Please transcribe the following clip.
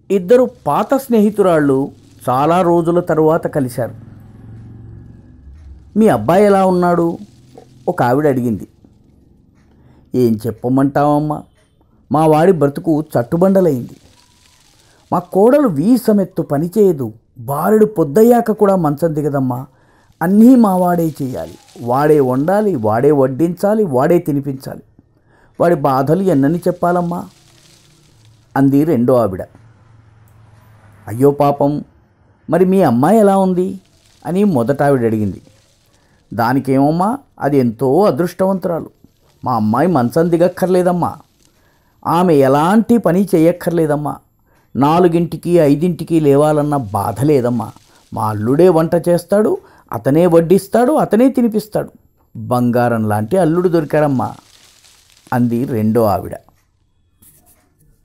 ఇద్దరు పాత స్నేహితురాళ్ళు చాలా రోజుల తరువాత కలిశారు మీ అబ్బాయి ఎలా ఉన్నాడు ఒక ఆవిడ అడిగింది ఏం చెప్పమంటావమ్మా మా వాడి బ్రతుకు చట్టుబండలైంది మా కోడలు వీసమెత్తు పనిచేయదు బాలుడు పొద్దయ్యాక కూడా మంచం దిగదమ్మా అన్నీ మా వాడే చేయాలి వాడే వండాలి వాడే వడ్డించాలి వాడే తినిపించాలి వాడి బాధలు ఎన్నని చెప్పాలమ్మా అంది రెండో ఆవిడ అయ్యో పాపం మరి మీ అమ్మాయి ఎలా ఉంది అని మొదట ఆవిడ అడిగింది దానికేమమ్మా అది ఎంతో అదృష్టవంతురాలు మా అమ్మాయి మంచం దిగక్కర్లేదమ్మా ఆమె ఎలాంటి పని చేయక్కర్లేదమ్మా నాలుగింటికి ఐదింటికి లేవాలన్న బాధ లేదమ్మా మా అల్లుడే వంట చేస్తాడు అతనే వడ్డిస్తాడు అతనే తినిపిస్తాడు బంగారం లాంటి అల్లుడు దొరికాడమ్మా అంది రెండో ఆవిడ